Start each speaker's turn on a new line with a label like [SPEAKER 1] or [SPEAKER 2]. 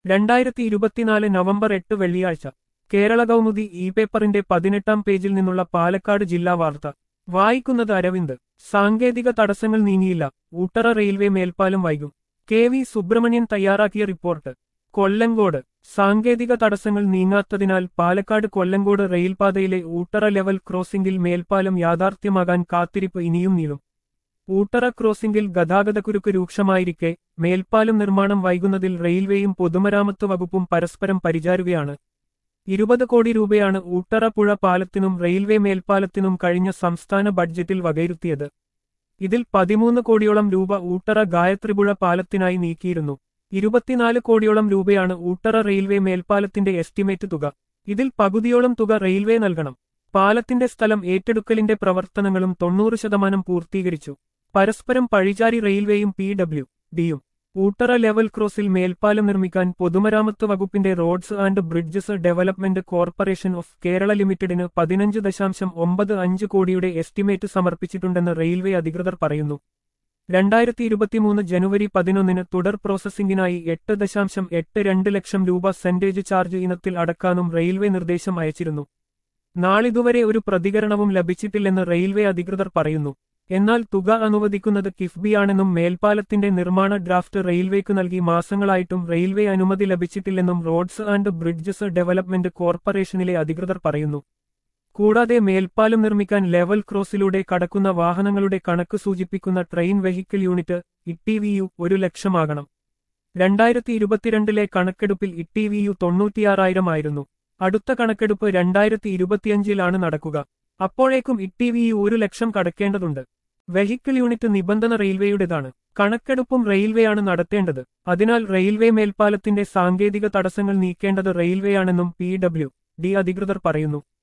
[SPEAKER 1] രണ്ടായിരത്തി ഇരുപത്തിനാല് നവംബർ എട്ട് വെള്ളിയാഴ്ച കേരള കൗമുദി ഇ പേപ്പറിന്റെ പതിനെട്ടാം പേജിൽ നിന്നുള്ള പാലക്കാട് ജില്ലാ വാർത്ത വായിക്കുന്നത് അരവിന്ദ് സാങ്കേതിക തടസ്സങ്ങൾ നീങ്ങിയില്ല ഊട്ടറ റെയിൽവേ മേൽപ്പാലം വൈകും കെ വി സുബ്രഹ്മണ്യൻ തയ്യാറാക്കിയ റിപ്പോർട്ട് കൊല്ലങ്കോട് സാങ്കേതിക തടസ്സങ്ങൾ നീങ്ങാത്തതിനാൽ പാലക്കാട് കൊല്ലങ്കോട് റെയിൽപാതയിലെ ഊട്ടറ ലെവൽ ക്രോസിംഗിൽ മേൽപ്പാലം യാഥാർത്ഥ്യമാകാൻ കാത്തിരിപ്പ് ഇനിയും നീളും ഊട്ടറ ക്രോസിംഗിൽ ഗതാഗതക്കുരുക്ക് രൂക്ഷമായിരിക്കെ മേൽപ്പാലം നിർമ്മാണം വൈകുന്നതിൽ റെയിൽവേയും പൊതുമരാമത്ത് വകുപ്പും പരസ്പരം പരിചാരുകയാണ് ഇരുപത് കോടി രൂപയാണ് ഊട്ടറ പുഴ പാലത്തിനും റെയിൽവേ മേൽപ്പാലത്തിനും കഴിഞ്ഞ സംസ്ഥാന ബഡ്ജറ്റിൽ വകയിരുത്തിയത് ഇതിൽ പതിമൂന്ന് കോടിയോളം രൂപ ഊട്ടറ ഗായത്രിപുഴ പാലത്തിനായി നീക്കിയിരുന്നു ഇരുപത്തിനാല് കോടിയോളം രൂപയാണ് ഊട്ടറ റെയിൽവേ മേൽപ്പാലത്തിന്റെ എസ്റ്റിമേറ്റ് തുക ഇതിൽ പകുതിയോളം തുക റെയിൽവേ നൽകണം പാലത്തിന്റെ സ്ഥലം ഏറ്റെടുക്കലിന്റെ പ്രവർത്തനങ്ങളും തൊണ്ണൂറ് ശതമാനം പൂർത്തീകരിച്ചു പരസ്പരം പഴിചാരി റെയിൽവേയും പി ഡബ്ല്യു ഡിയും ഊട്ടറ ലെവൽ ക്രോസിൽ മേൽപ്പാലം നിർമ്മിക്കാൻ പൊതുമരാമത്ത് വകുപ്പിന്റെ roads and bridges development corporation of Kerala ലിമിറ്റഡിന് പതിനഞ്ച് ദശാംശം ഒമ്പത് അഞ്ച് കോടിയുടെ എസ്റ്റിമേറ്റ് സമർപ്പിച്ചിട്ടുണ്ടെന്ന് റെയിൽവേ അധികൃതർ പറയുന്നു രണ്ടായിരത്തി ഇരുപത്തിമൂന്ന് ജനുവരി പതിനൊന്നിന് തുടർ പ്രോസസ്സിംഗിനായി എട്ട് ദശാംശം എട്ട് രണ്ട് ലക്ഷം രൂപ സെന്റേജ് ചാർജ് ഇനത്തിൽ അടക്കാനും റെയിൽവേ നിർദ്ദേശം അയച്ചിരുന്നു നാളിതുവരെ ഒരു പ്രതികരണവും ലഭിച്ചിട്ടില്ലെന്ന് റെയിൽവേ അധികൃതർ പറയുന്നു എന്നാൽ തുക അനുവദിക്കുന്നത് കിഫ്ബിയാണെന്നും മേൽപ്പാലത്തിന്റെ നിർമ്മാണ ഡ്രാഫ്റ്റ് റെയിൽവേക്ക് നൽകി മാസങ്ങളായിട്ടും റെയിൽവേ അനുമതി ലഭിച്ചിട്ടില്ലെന്നും റോഡ്സ് ആൻഡ് ബ്രിഡ്ജസ് ഡെവലപ്മെന്റ് കോർപ്പറേഷനിലെ അധികൃതർ പറയുന്നു കൂടാതെ മേൽപ്പാലം നിർമ്മിക്കാൻ ലെവൽ ക്രോസിലൂടെ കടക്കുന്ന വാഹനങ്ങളുടെ കണക്ക് സൂചിപ്പിക്കുന്ന ട്രെയിൻ വെഹിക്കിൾ യൂണിറ്റ് ഇട്ടിവിയു ഒരു ലക്ഷമാകണം രണ്ടായിരത്തി ഇരുപത്തിരണ്ടിലെ കണക്കെടുപ്പിൽ ഇട്ടിവിയു തൊണ്ണൂറ്റിയാറായിരം ആയിരുന്നു അടുത്ത കണക്കെടുപ്പ് രണ്ടായിരത്തി ഇരുപത്തിയഞ്ചിലാണ് നടക്കുക അപ്പോഴേക്കും ഇട്ടിവിയു ഒരു ലക്ഷം കടക്കേണ്ടതുണ്ട് വെഹിക്കിൾ യൂണിറ്റ് നിബന്ധന റെയിൽവേയുടേതാണ് കണക്കെടുപ്പും റെയിൽവേയാണ് നടത്തേണ്ടത് അതിനാൽ റെയിൽവേ മേൽപ്പാലത്തിന്റെ സാങ്കേതിക തടസ്സങ്ങൾ നീക്കേണ്ടത് റെയിൽവേയാണെന്നും പി ഡബ്ല്യു ഡി അധികൃതർ പറയുന്നു